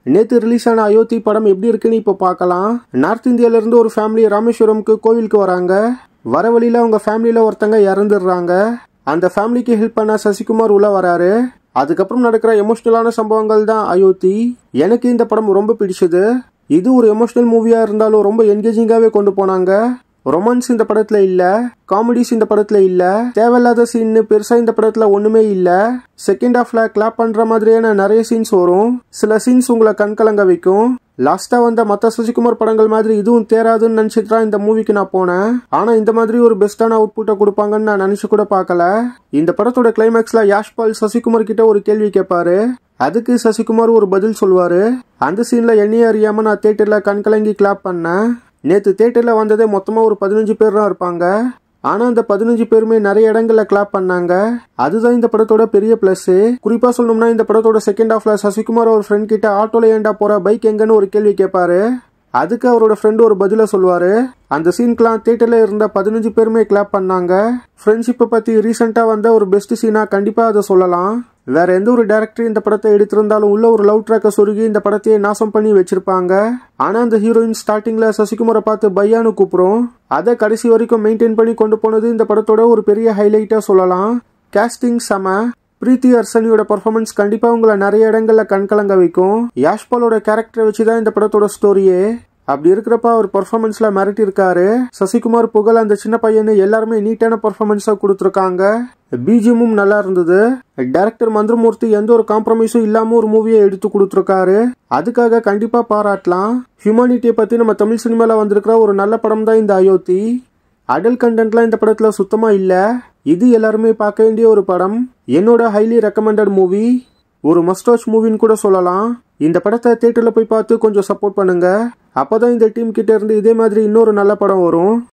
நேத்து ரிலீஸ் ஆன அயோத்தி படம் எப்படி இருக்குன்னு இப்போ பார்க்கலாம் நார்த் இந்தியால இருந்து ஒரு ஃபேமிலி ராமேஸ்வரம்க்கு கோவிலுக்கு வராங்க வர வழியில அவங்க ஃபேமிலியில ஒருத்தங்க இறந்துடுறாங்க அந்த ஃபேமிலிக்கு ஹெல்ப் பண்ண சசிகுமார் உள்ள வராரு அதுக்கப்புறம் நடக்கிற எமோஷனலான சம்பவங்கள் தான் அயோத்தி எனக்கு இந்த படம் ரொம்ப பிடிச்சது இது ஒரு எமோஷனல் மூவியா இருந்தாலும் ரொம்ப என்கேஜிங்காவே கொண்டு போனாங்க ரொமான்ஸ் இந்த படத்துல இல்ல காமெடிஸ் இந்த படத்துல இல்ல தேவையில்லாத சீன் பெருசா இந்த படத்துல ஒண்ணுமே இல்ல செகண்ட் ஹாஃப்ல கிளாப் பண்ற மாதிரியான நிறைய சீன்ஸ் வரும் சில சீன்ஸ் உங்களை கண்கலங்க வைக்கும் லாஸ்டா வந்த மத்த சசிகுமார் படங்கள் மாதிரி இதுவும் தேராதுன்னு நினைச்சிட்டு தான் இந்த மூவிக்கு நான் போனேன் ஆனா இந்த மாதிரி ஒரு பெஸ்டான அவுட்புட்டை கொடுப்பாங்கன்னு நான் நினைச்சு கூட பார்க்கல இந்த படத்தோட கிளைமேக்ஸ்ல யாஷ்பால் சசிகுமார் கிட்ட ஒரு கேள்வி கேட்பாரு அதுக்கு சசிகுமார் ஒரு பதில் சொல்லுவாரு அந்த சீன்ல என்னையே அறியாம நான் தேட்டர்ல கண்கலங்கி கிளாப் பண்ணேன் நேத்து தேட்டர்ல வந்ததே மொத்தமா ஒரு பதினஞ்சு பேர் தான் இருப்பாங்க ஆனா அந்த பதினஞ்சு பேருமே நிறைய இடங்கள்ல கிளாப் பண்ணாங்க அதுதான் இந்த படத்தோட பெரிய பிளஸ் குறிப்பா சொல்லணும்னா இந்த படத்தோட செகண்ட் ஹாஃப்ல சசிகுமார் ஒரு ஃப்ரெண்ட் கிட்ட ஆட்டோல ஏண்டா போற பைக் எங்கன்னு ஒரு கேள்வி கேட்பாரு அதுக்கு அவரோட ஃப்ரெண்டு ஒரு பதில சொல்லுவாரு அந்த சீன்க்கெல்லாம் தியேட்டர்ல இருந்த பதினஞ்சு பேருமே கிளாப் பண்ணாங்க ஃப்ரெண்ட்ஷிப்பை பத்தி ரீசெண்டா வந்த ஒரு பெஸ்ட் சீனா கண்டிப்பா அதை சொல்லலாம் வேற எந்த ஒரு டேரக்டர் இந்த படத்தை எடுத்திருந்தாலும் உள்ள ஒரு லவ் ட்ராக்கை சொருகி இந்த படத்தையே நாசம் பண்ணி வச்சிருப்பாங்க ஆனா அந்த ஹீரோயின் ஸ்டார்டிங்ல சசிகுமாரை பார்த்து பையான்னு கூப்பிடும் அதை கடைசி வரைக்கும் மெயின்டைன் பண்ணி கொண்டு போனது இந்த படத்தோட ஒரு பெரிய ஹைலைட்டா சொல்லலாம் கேஸ்டிங் செம பிரீத்தி அர்சனியோட பர்ஃபார்மன்ஸ் கண்டிப்பா உங்களை நிறைய இடங்கள்ல கண்கலங்க வைக்கும் யாஷ்பாலோட கேரக்டரை வச்சுதான் இந்த படத்தோட ஸ்டோரியே அப்படி இருக்கிறப்ப அவர் பர்ஃபார்மன்ஸ்ல மிரட்டி இருக்காரு சசிகுமார் புகழ் அந்த சின்ன பையனு எல்லாருமே நீட்டான பர்ஃபார்மன்ஸா கொடுத்துருக்காங்க பிஜிஎம்மும் நல்லா இருந்தது டைரக்டர் மந்திரமூர்த்தி எந்த ஒரு காம்ப்ரமைஸும் இல்லாம ஒரு மூவியை எடுத்து கொடுத்துருக்காரு அதுக்காக கண்டிப்பா பாராட்டலாம் ஹியூமானிட்டியை பத்தி நம்ம தமிழ் சினிமால வந்திருக்கிற ஒரு நல்ல படம் தான் இந்த அயோத்தி அடல் கண்டென்ட்லாம் இந்த படத்துல சுத்தமா இல்ல இது எல்லாருமே பார்க்க வேண்டிய ஒரு படம் என்னோட ஹைலி ரெக்கமெண்டட் மூவி ஒரு மஸ்டாச் மூவின்னு கூட சொல்லலாம் இந்த படத்தை தியேட்டர்ல போய் பார்த்து கொஞ்சம் சப்போர்ட் பண்ணுங்க அப்பதான் இந்த டீம் கிட்ட இருந்து இதே மாதிரி இன்னொரு நல்ல படம் வரும்